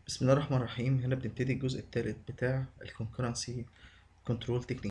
بسم الله الرحمن الرحيم هنا بنبتدي الجزء الثالث بتاع ال concurrency control technique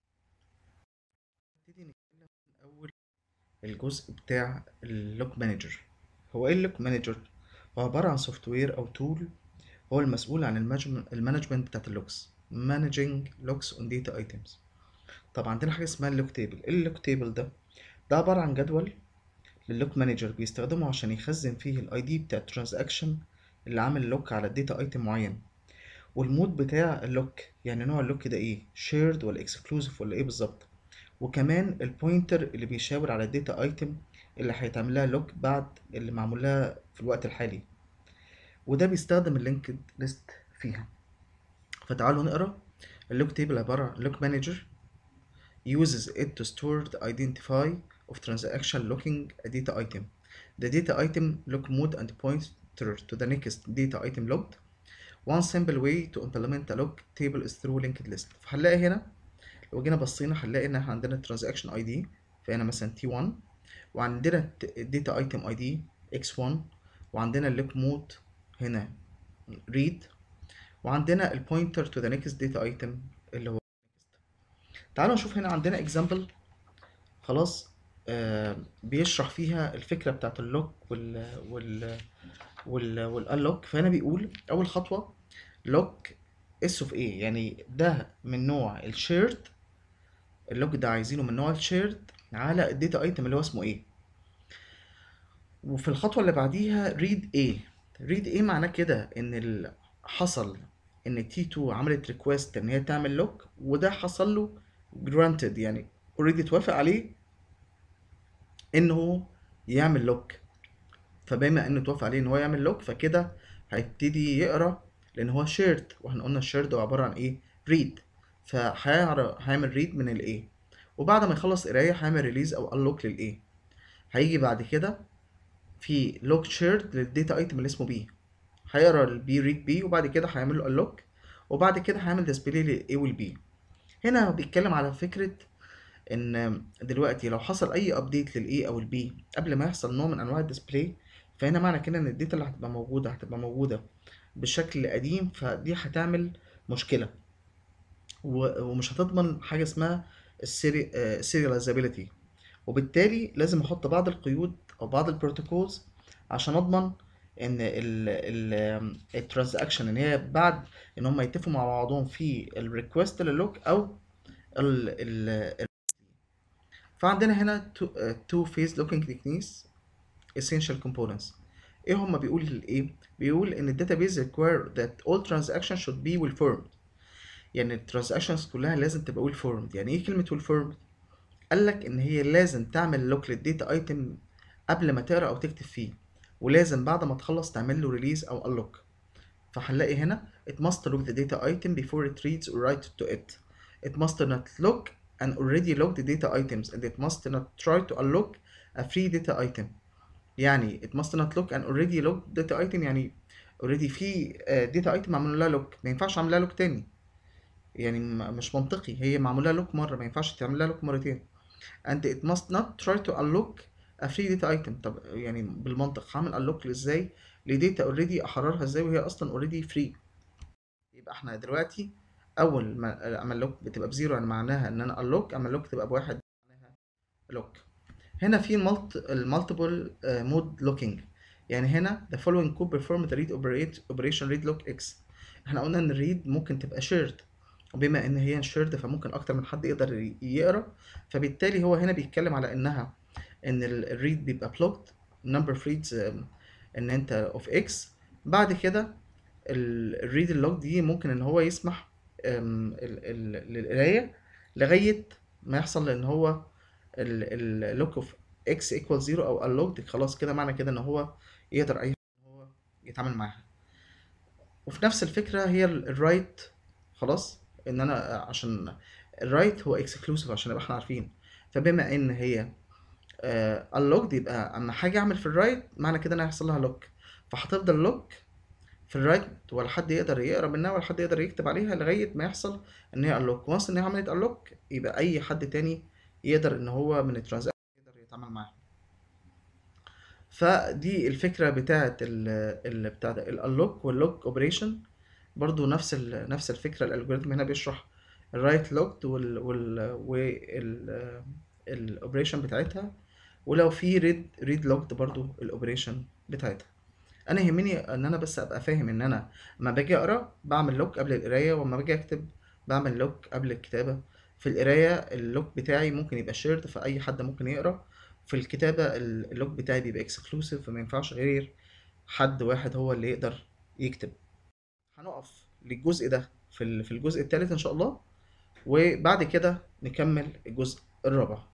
نبتدي نتكلم من أول الجزء بتاع اللوك مانجر هو ايه اللوك مانجر؟ هو عبارة عن سوفت وير أو تول هو المسؤول عن المانجمنت بتاعت اللوكس managing locks on data items طب عندنا حاجة اسمها اللوك تيبل ايه اللوك تيبل ده؟ ده عبارة عن جدول للوك مانجر بيستخدمه عشان يخزن فيه الاي دي بتاع الترانزاكشن اللي عامل لوك على الداتا ايتم معين والمود بتاع اللوك يعني نوع اللوك ده ايه شيرد ولا اكسكلوزيف ولا ايه بالظبط وكمان البوينتر اللي بيشاور على الداتا ايتم اللي هيتعمل لها لوك بعد اللي معمول لها في الوقت الحالي وده بيستخدم اللينكد ليست فيها فتعالوا نقرا اللوك تيبل عبارة عن لوك مانجر uses it to store the identify of transaction looking a data item the data item look mode and pointer to the next data item logged one simple way to implement a log table is through linked list فهنلاقي هنا لو جينا بصينا هنلاقي ان احنا عندنا transaction ID فهنا مثلا T1 وعندنا data item ID X1 وعندنا اللوك مود هنا read وعندنا البوينتر to the next data item اللي هو تعالوا نشوف هنا عندنا example خلاص آه بيشرح فيها الفكرة بتاعت اللوك وال وال وال والانلوك فهنا بيقول أول خطوة لوك اس اوف ايه يعني ده من نوع الشيرد اللوك ده عايزينه من نوع الشيرد على الداتا ايتم اللي هو اسمه ايه وفي الخطوة اللي بعديها ريد ايه ريد ايه معناه كده ان ال- حصل ان تي 2 عملت ريكويست ان هي تعمل لوك وده حصل له granted يعني اوريدي اتوافق عليه انه يعمل لوك فبما انه اتوافق عليه ان هو يعمل لوك فكده هيبتدي يقرا لان هو شيرد واحنا قلنا الشيرد هو عباره عن ايه ريد فهيعمل ريد من الايه وبعد ما يخلص قرايه هيعمل ريليز او انلوك للايه هيجي بعد كده في لوك شيرد للداتا ايتم اللي اسمه بي هيقرا البي ريد بي وبعد كده هيعمل له انلوك وبعد كده هيعمل ديسبلاي للاي والبي هنا بيتكلم على فكره ان دلوقتي لو حصل اي ابديت للاي او البي قبل ما يحصل نوع من انواع الديسبلاي فهنا معنى كده ان الداتا اللي هتبقى موجوده هتبقى موجوده بشكل قديم فدي هتعمل مشكله و- ومش هتضمن حاجه اسمها السيرياليزابيلتي وبالتالي لازم احط بعض القيود او بعض البروتوكولز عشان اضمن ان الترانزاكشن ان هي بعد ان هم يتفقوا مع بعضهم في الريكوست للوك او ال ال فعندنا هنا تو فيز لوكينج تكنيكس essential components ايه هما بيقول ايه بيقول ان الداتابيز require that all transactions should be well formed يعني الترانزاكشنز كلها لازم تبقى well formed يعني ايه كلمة well formed قال لك ان هي لازم تعمل لوك للداتا ايتم قبل ما تقرا او تكتب فيه ولازم بعد ما تخلص تعمل له ريليز او unlock فهنلاقي هنا it must look the data item before it reads or writes to it it must not look an already locked data items and it must not try to unlock a free data item يعني it must not look an already locked data item يعني already في uh, data item معمول لها لوك ما ينفعش اعمل لها لوك تاني يعني م- مش منطقي هي معمول لها لوك مرة ما ينفعش تعمل لها لوك مرتين and it must not try to unlock a free data item طب يعني بالمنطق هعمل unlock ازاي لديتا already احررها ازاي وهي اصلا already free يبقى احنا دلوقتي اول ما اما اللوك بتبقى بزيرو يعني معناها ان انا unlock اما اللوك تبقى بواحد معناها لوك هنا في المالت المالتيبل مود لوكينج يعني هنا the following code perform the read operate operation read lock x احنا قلنا ان الريد ممكن تبقى shared وبما ان هي shared فممكن اكتر من حد يقدر ي- يقرا فبالتالي هو هنا بيتكلم على انها ان الريد بيبقى blocked number of reads آم، ان انت of x بعد كده الريد اللوج دي ممكن ان هو يسمح آم، ال- ال- للقرايه لغايه ما يحصل ان هو اللوك اوف اكس ايكوال زيرو او unlocked خلاص كده معنى كده ان هو يقدر اي ان هو يتعامل معاها وفي نفس الفكره هي الرايت خلاص ان انا عشان الرايت هو اكسكلوسيف عشان نبقى احنا عارفين فبما ان هي unlocked يبقى اما حاجه اعمل في الرايت معنى كده ان هيحصل لها لوك فهتفضل لوك في الرايت ولا حد يقدر يقرا منها ولا حد يقدر يكتب عليها لغايه ما يحصل ان هي unlock وانس ان هي عملت unlock يبقى اي حد تاني يقدر ان هو من الترانزاكشن يقدر يتعامل معاها فدي الفكرة بتاعة ال ال بتاع ده الunlock والlock operation برضو نفس ال نفس الفكرة الالجوريثم هنا بيشرح الرايت لوكد وال وال وال الاوبريشن بتاعتها ولو في ريد ريد لوكد برضو الاوبريشن بتاعتها انا يهمني ان انا بس ابقى فاهم ان انا لما باجي اقرا بعمل لوك قبل القرايه ولما باجي اكتب بعمل لوك قبل الكتابه في القرايه اللوك بتاعي ممكن يبقى شيرد فاي حد ممكن يقرا في الكتابه ال- اللوك بتاعي بيبقى اكسكلوسيف فما ينفعش غير حد واحد هو اللي يقدر يكتب هنقف للجزء ده في ال- في الجزء الثالث ان شاء الله وبعد كده نكمل الجزء الرابع